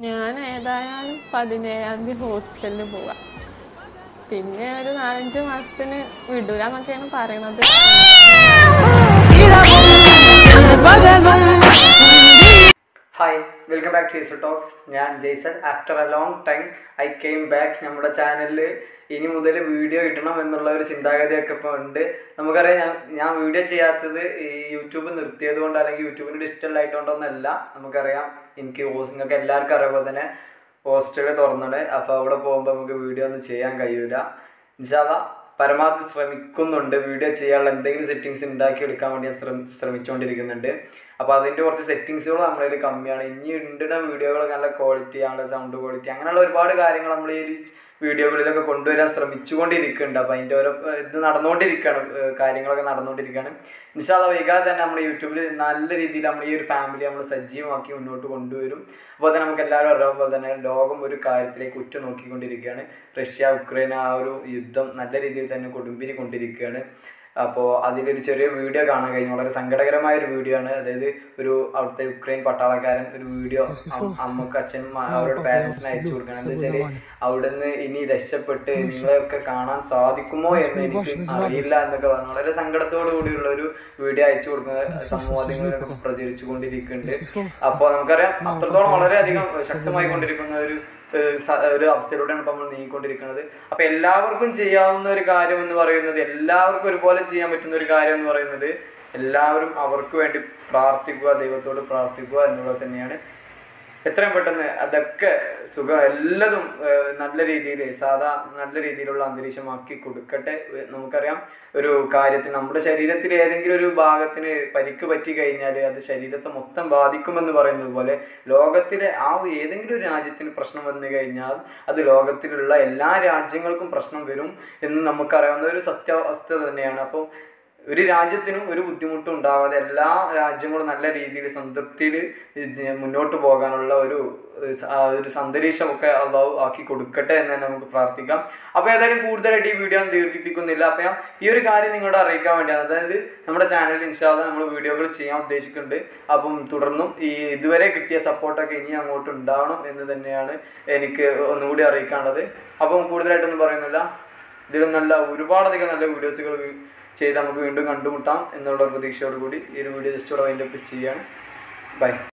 ഞാൻ ഏതായാലും പതിനേഴാം തീയതി ഹോസ്റ്റലിൽ പോവാം പിന്നെ ഒരു നാലഞ്ച് മാസത്തിന് വിടൂലെന്നൊക്കെയാണ് പറയണത് hi welcome back to Easer Talks ഞാൻ Jason after a long time I came back നമ്മുടെ ചാനലിൽ ഇനി മുതൽ വീഡിയോ ഇടണം എന്നുള്ള ഒരു ചിന്താഗതിയൊക്കെ ഇപ്പോൾ ഉണ്ട് നമുക്കറിയാം ഞാൻ ഞാൻ വീഡിയോ ചെയ്യാത്തത് ഈ യൂട്യൂബ് നിർത്തിയത് കൊണ്ട് അല്ലെങ്കിൽ യൂട്യൂബിന് ഡിജിറ്റൽ ആയിട്ടുകൊണ്ടൊന്നല്ല നമുക്കറിയാം എനിക്ക് ഹോസ് നിങ്ങൾക്ക് എല്ലാവർക്കും അറിയാം പോലെ തന്നെ ഹോസ്റ്റൽ തുറന്നത് അപ്പോൾ അവിടെ പോകുമ്പോൾ നമുക്ക് വീഡിയോ ഒന്നും ചെയ്യാൻ കഴിയൂല ഇൻഷാല്ല പരമാവധി ശ്രമിക്കുന്നുണ്ട് വീഡിയോ ചെയ്യാനുള്ള എന്തെങ്കിലും സെറ്റിങ്സ് ഉണ്ടാക്കിയെടുക്കാൻ വേണ്ടി ഞാൻ ശ്രമി ശ്രമിച്ചുകൊണ്ടിരിക്കുന്നുണ്ട് അപ്പോൾ അതിൻ്റെ കുറച്ച് സെറ്റിങ്സുകൾ നമ്മളതിൽ കമ്മിയാണ് ഇനി ഉണ്ടുന്ന വീഡിയോകളൊക്കെ നല്ല ക്വാളിറ്റി ആണ് സൗണ്ട് ക്വാളിറ്റി അങ്ങനെയുള്ള ഒരുപാട് കാര്യങ്ങൾ നമ്മൾ ഈ ഒരു വീഡിയോകളിലൊക്കെ കൊണ്ടുവരാൻ ശ്രമിച്ചുകൊണ്ടിരിക്കുന്നുണ്ട് അപ്പോൾ അതിൻ്റെ ഓരോ ഏർ, ഇത് നടന്നുകൊണ്ടിരിക്കുകയാണ് ഏർ, കാര്യങ്ങളൊക്കെ നടന്നുകൊണ്ടിരിക്കുകയാണ് ഇൻഷാല്ല വൈകാതെ തന്നെ നമ്മൾ യൂട്യൂബിൽ നല്ല രീതിയിൽ നമ്മൾ ഈ ഒരു ഫാമിലി നമ്മൾ സജീവമാക്കി മുന്നോട്ട് കൊണ്ടുവരും അപ്പോൾ തന്നെ നമുക്ക് എല്ലാവരും അറിയാം പോലെ തന്നെ ലോകം ഒരു കാര്യത്തിലേക്ക് ഉറ്റു നോക്കിക്കൊണ്ടിരിക്കുകയാണ് റഷ്യ ഉക്രൈൻ ആ ഒരു യുദ്ധം നല്ല രീതിയിൽ തന്നെ കൊടുമ്പിരി കൊണ്ടിരിക്കുകയാണ് അപ്പോൾ അതിലൊരു ചെറിയ വീഡിയോ കാണാൻ കഴിഞ്ഞു വളരെ സങ്കടകരമായ ഒരു വീഡിയോ ആണ് അതായത് ഒരു അവിടുത്തെ യുക്രൈൻ പട്ടാളക്കാരൻ ഒരു വീഡിയോ അമ്മക്ക് അച്ഛനും അവരുടെ പാരൻസിന് അയച്ചു കൊടുക്കണം എന്താ വെച്ചാല് അവിടുന്ന് ഇനി രക്ഷപ്പെട്ട് നിങ്ങളെയൊക്കെ കാണാൻ സാധിക്കുമോ എന്ന് എനിക്ക് അറിയില്ല എന്നൊക്കെ പറഞ്ഞു വളരെ സങ്കടത്തോടു കൂടിയുള്ള ഒരു വീഡിയോ അയച്ചു കൊടുക്കുന്ന സമൂഹങ്ങളിലൊക്കെ പ്രചരിച്ചു കൊണ്ടിരിക്കുന്നുണ്ട് അപ്പോൾ നമുക്കറിയാം അത്രത്തോളം വളരെയധികം ശക്തമായി കൊണ്ടിരിക്കുന്ന ഒരു ഏഹ് സ- ഒരു അവസ്ഥയിലൂടെയാണ് ഇപ്പം നമ്മൾ നീങ്ങിക്കൊണ്ടിരിക്കുന്നത് അപ്പൊ എല്ലാവർക്കും ചെയ്യാവുന്ന ഒരു കാര്യം എന്ന് പറയുന്നത് എല്ലാവർക്കും ഒരുപോലെ ചെയ്യാൻ പറ്റുന്ന ഒരു കാര്യം എന്ന് പറയുന്നത് എല്ലാവരും അവർക്ക് വേണ്ടി പ്രാർത്ഥിക്കുക ദൈവത്തോട് പ്രാർത്ഥിക്കുക എന്നുള്ളത് തന്നെയാണ് എത്രയും പെട്ടെന്ന് അതൊക്കെ സുഖം എല്ലാതും ഏഹ്, നല്ല രീതിയിൽ സാധാ നല്ല രീതിയിലുള്ള അന്തരീക്ഷമാക്കി കൊടുക്കട്ടെ ഏഹ്, നമുക്കറിയാം ഒരു കാര്യത്തിൽ നമ്മുടെ ശരീരത്തിൽ ഏതെങ്കിലും ഒരു ഭാഗത്തിന് പരിക്ക് പറ്റി കഴിഞ്ഞാൽ അത് ശരീരത്തെ മൊത്തം ബാധിക്കുമെന്ന് പറയുന്നത് പോലെ ലോകത്തിലെ ആ ഏതെങ്കിലും ഒരു രാജ്യത്തിന് പ്രശ്നം വന്നു കഴിഞ്ഞാൽ അത് ലോകത്തിലുള്ള എല്ലാ രാജ്യങ്ങൾക്കും പ്രശ്നം വരും എന്ന് നമുക്കറിയാവുന്ന ഒരു സത്യാവസ്ഥ തന്നെയാണ് അപ്പോൾ ഒരു രാജ്യത്തിനും ഒരു ബുദ്ധിമുട്ടും ഉണ്ടാവാതെ എല്ലാ രാജ്യങ്ങളും നല്ല രീതിയിൽ സംതൃപ്തിയിൽ ജ- മുന്നോട്ട് പോകാനുള്ള ഒരു ഏഹ്, സ- ആ ഒരു അന്തരീക്ഷമൊക്കെ അള്ളാഹു ആക്കി കൊടുക്കട്ടെ എന്ന് തന്നെ നമുക്ക് പ്രാർത്ഥിക്കാം അപ്പോൾ ഏതായാലും കൂടുതലായിട്ട് ഈ വീഡിയോ ഞാൻ ദീർഘിപ്പിക്കുന്നില്ല അപ്പോൾ ഞാൻ ഈ ഒരു കാര്യം നിങ്ങളോട് അറിയിക്കാൻ വേണ്ടിയാണ് അതായത് നമ്മുടെ ചാനലിൽ ഇൻഷാല്ല നമ്മൾ വീഡിയോകൾ ചെയ്യാൻ ഉദ്ദേശിക്കുന്നുണ്ട് അപ്പം തുടർന്നും ഈ ഇതുവരെ കിട്ടിയ സപ്പോർട്ടൊക്കെ ഇനി അങ്ങോട്ട് ഉണ്ടാവണം എന്ന് തന്നെയാണ് എനിക്ക് ഒന്നുകൂടി അറിയിക്കാനുള്ളത് അപ്പം കൂടുതലായിട്ടൊന്നും പറയുന്നില്ല ഇതിലും നല്ല ഒരുപാടധികം നല്ല വീഡിയോസുകൾ ചെയ്ത് നമുക്ക് വീണ്ടും കണ്ടുമുട്ടാം എന്നുള്ള പ്രതീക്ഷയോട് കൂടി ഈ ഒരു വീഡിയോ ജസ്റ്റ് ഇവിടെ വൈൻഡപ്പ് ചെയ്യാണ് ബൈ